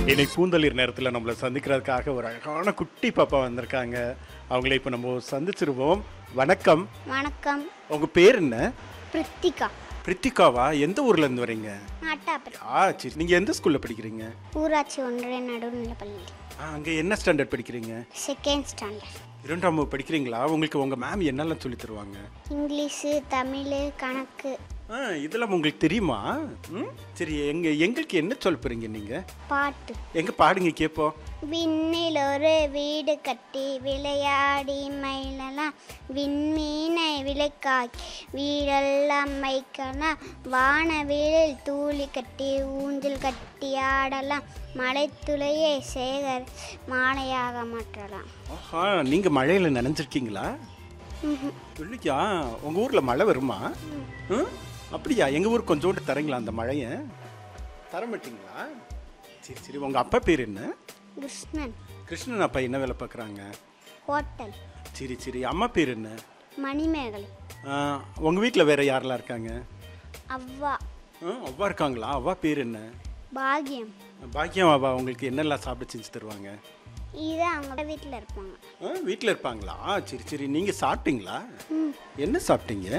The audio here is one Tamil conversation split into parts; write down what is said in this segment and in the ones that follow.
இன்னைக்கு பூந்தளிர் நேரத்தில் நம்மளை சந்திக்கிறதுக்காக ஒரு அழகான குட்டி பாப்பா வந்திருக்காங்க அவங்கள இப்போ நம்ம சந்திச்சிருவோம் வணக்கம் வணக்கம் உங்கள் பேர் என்ன பிரித்திகா பிரித்திகாவா எந்த ஊர்ல இருந்து வரீங்க நாட்டாப்பர் ஆ சரி நீங்கள் எந்த ஸ்கூலில் படிக்கிறீங்க ஊராட்சி ஒன்றிய நடுநிலைப்பள்ளி ஆ அங்கே என்ன ஸ்டாண்டர்ட் படிக்கிறீங்க செகண்ட் ஸ்டாண்டர்ட் இரண்டாம் வகுப்பு படிக்கிறீங்களா உங்களுக்கு உங்கள் மேம் என்னெல்லாம் சொல்லி தருவாங்க இங்கிலீஷு தமிழ் கணக்கு ஆ இதெல்லாம் உங்களுக்கு தெரியுமா ம் சரி எங்க எங்களுக்கு என்ன சொல்ல போறீங்க நீங்கள் பாட்டு எங்கே பாடுங்க கேட்போம் விண்ணில் ஒரு வீடு கட்டி விளையாடி மயிலலாம் விண்மீனை விலைக்காக்கி வீடெல்லாம் வைக்கலாம் வானவீழில் தூளி கட்டி ஊஞ்சல் கட்டி ஆடலாம் மலைத்துளையை சேகர் மாலையாக மாற்றலாம் ஆஹா நீங்கள் மழையில் நனைஞ்சிருக்கீங்களா இல்லையா உங்கள் ஊரில் மழை வருமா ம் அப்படியா எங்கள் ஊருக்கு கொஞ்சோண்டு தரீங்களா அந்த மழையை தர மாட்டீங்களா சரி சரி உங்கள் அப்பா பேர் என்ன கிருஷ்ணன் கிருஷ்ணன் அப்பா என்ன வேலை பார்க்குறாங்க ஹோட்டல் சரி சரி அம்மா பேர் என்ன மணிமேகலை உங்கள் வீட்டில் வேற யாரெல்லாம் இருக்காங்க அவ்வா ஆ, அவ்வா இருக்காங்களா அவ்வா பேர் என்ன பாகியம் பாக்கியம் அவ்வா உங்களுக்கு என்னெல்லாம் சாப்பிட செஞ்சு தருவாங்க இது அவங்க வீட்டில் இருப்பாங்க ஆ வீட்டில் இருப்பாங்களா சரி சரி நீங்கள் சாப்பிட்டீங்களா என்ன சாப்பிட்டீங்க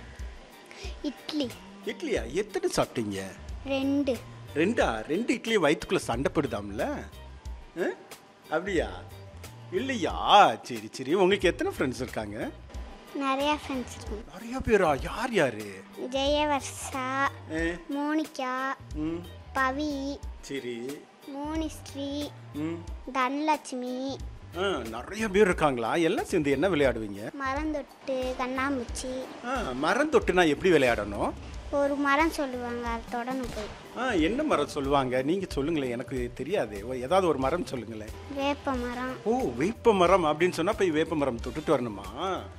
இட்லி இட்லியா எத்தனை சாப்பிட்டீங்க ரெண்டு ரெண்டா ரெண்டு இட்லி வயிற்றுக்குள்ளே சண்டைப்படுதாம்ல ஆ? அப்படியா இல்லையா சரி சரி உங்களுக்கு எத்தனை ஃப்ரெண்ட்ஸ் இருக்காங்க நிறையா ஃப்ரெண்ட்ஸ் இருக்கும் நிறைய பேரா யார் யாரு ஜெயவர்ஷா ஆ, மோனிகா ம் பவி சரி மோனிஸ்ரீ ம் தனலட்சுமி ஆ நிறைய பேர் இருக்காங்களா எல்லாம் சேர்ந்து என்ன விளையாடுவீங்க மரந்தொட்டு கண்ணாமூச்சி ஆ மரம் தொட்டுனா எப்படி விளையாடணும் ஒரு மரம் சொல்லுவாங்க அதை தொடணும் போய் ஆ என்ன மரம் சொல்லுவாங்க நீங்கள் சொல்லுங்களேன் எனக்கு தெரியாது ஓ, ஏதாவது ஒரு மரம் சொல்லுங்களேன் வேப்ப மரம் ஓ வேப்ப மரம் அப்படின்னு சொன்னால் போய் வேப்ப மரம் தொட்டுட்டு வரணுமா